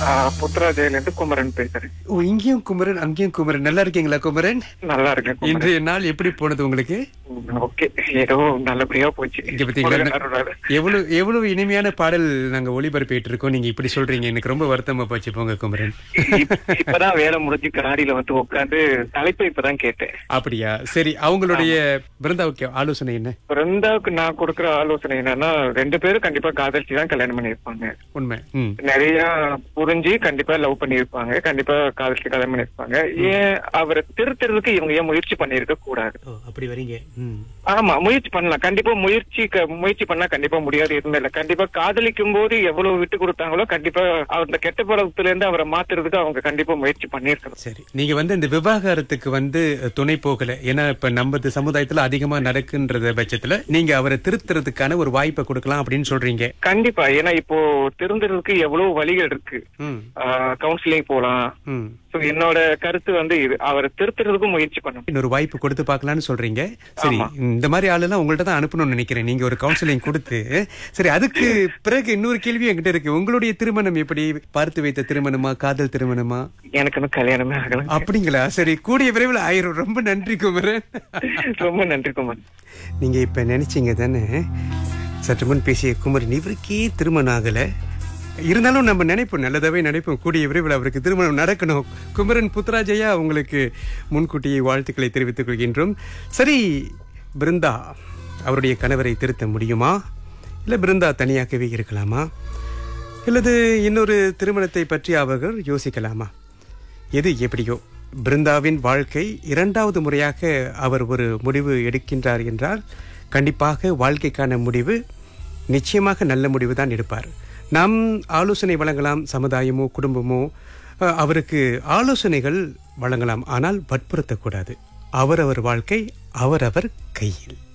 புத்ராஜயில இருந்து குமரன் பேசுறேன் ஓ இங்கேயும் குமரன் அங்கேயும் குமரன் நல்லா இருக்கீங்களா குமரன் நல்லா இருக்கேன் குமரன். இன்றைய நாள் எப்படி போனது உங்களுக்கு ஓகே ஏதோ நல்லபடியா போச்சு இங்க பாத்தீங்களா முருகன் அருளால. எவ்வளவு எவ்வளவு இனிமையான பாடல் நாங்க ஒளிபரப்பிட்டு இருக்கோம் நீங்க இப்படி சொல்றீங்க எனக்கு ரொம்ப வருத்தமா போச்சு போங்க குமரன் இப்ப- இப்பதான் வேலை முடிஞ்சு காடியில வந்து உட்காந்து தலைப்பை இப்பதான் கேட்டேன் அப்படியா சரி அவங்களுடைய பிருந்தாவுக்கு ஆலோசனை என்ன பிருந்தாவுக்கு நான் கொடுக்குற ஆலோசனை என்னன்னா ரெண்டு பேரும் கண்டிப்பா காதலிச்சு தான் கல்யாணம் பண்ணியிருப்பாங்க உண்மை ம் நிறைய புரிஞ்சு கண்டிப்பா லவ் பண்ணியிருப்பாங்க கண்டிப்பா காதலிச்சு கல்யாணம் பண்ணியிருப்பாங்க ஏன் அவரை திருத்துறதுக்கு இவங்க ஏன் முயற்சி பண்ணிருக்க கூடாது ஓ அப்படி வரீங்க ம் ஆமா முயற்சி பண்ணலாம் கண்டிப்பா முயற்சி க- முயற்சி பண்ணா கண்டிப்பா முடியாது எதுவுமே இல்ல கண்டிப்பா காதலிக்கும் போது எவ்வளவு விட்டு கொடுத்தாங்களோ கண்டிப்பா அவர் இந்த கெட்ட பழக்கத்துல இருந்து அவரை மாத்துறதுக்கு அவங்க கண்டிப்பா முயற்சி பண்ணிருக்கணும் சரி நீங்க வந்து இந்த விவாகரத்துக்கு வந்து துணை போகல ஏன்னா இப்ப நமது சமுதாயத்துல அதிகமா நடக்குன்ற பட்சத்துல நீங்க அவரை திருத்துறதுக்கான ஒரு வாய்ப்பை கொடுக்கலாம் அப்படின்னு சொல்றீங்க கண்டிப்பா ஏன்னா இப்போ திருந்துறதுக்கு எவ்வளவு வழிகள் இருக்கு ம் கவுன்சிலிங் போலாம் ம் So, என்னோட கருத்து வந்து இது அவரை திருத்துறதுக்கும் முயற்சி பண்ணணும் இன்னொரு வாய்ப்பு கொடுத்து பார்க்கலாம்னு சொல்றீங்க சரி ஆமா. இந்த மாதிரி ஆளெல்லாம் உங்கள்ட்ட தான் அனுப்பணும்னு நினைக்கிறேன் நீங்க ஒரு கவுன்சிலிங் கொடுத்து சரி அதுக்கு பிறகு இன்னொரு கேள்வி என்கிட்ட இருக்கு உங்களுடைய திருமணம் எப்படி பார்த்து வைத்த திருமணமா காதல் திருமணமா எனக்கு இன்னும் கல்யாணமே ஆகல அப்படிங்களா சரி கூடிய விரைவில் ஆயிரும் ரொம்ப நன்றி குமரன் ரொம்ப நன்றி குமார் நீங்க இப்ப நினைச்சீங்க தானே சற்று முன் பேசிய குமரன் இவருக்கே திருமணம் ஆகல இருந்தாலும் நம்ம நினைப்போம் நல்லதாவே நினைப்போம் கூடிய விரைவில் அவருக்கு திருமணம் நடக்கணும் குமரன் புத்ராஜயா உங்களுக்கு முன்கூட்டியே வாழ்த்துக்களை தெரிவித்துக் கொள்கின்றோம் சரி பிருந்தா அவருடைய கணவரை திருத்த முடியுமா இல்ல பிருந்தா தனியாகவே இருக்கலாமா அல்லது இன்னொரு திருமணத்தை பற்றி அவர்கள் யோசிக்கலாமா எது எப்படியோ பிருந்தாவின் வாழ்க்கை இரண்டாவது முறையாக அவர் ஒரு முடிவு எடுக்கின்றார் என்றால் கண்டிப்பாக வாழ்க்கைக்கான முடிவு நிச்சயமாக நல்ல முடிவு தான் எடுப்பார் நாம் ஆலோசனை வழங்கலாம் சமுதாயமோ குடும்பமோ அஹ், அவருக்கு ஆலோசனைகள் வழங்கலாம் ஆனால் வற்புறுத்தக்கூடாது அவரவர் வாழ்க்கை அவரவர் கையில்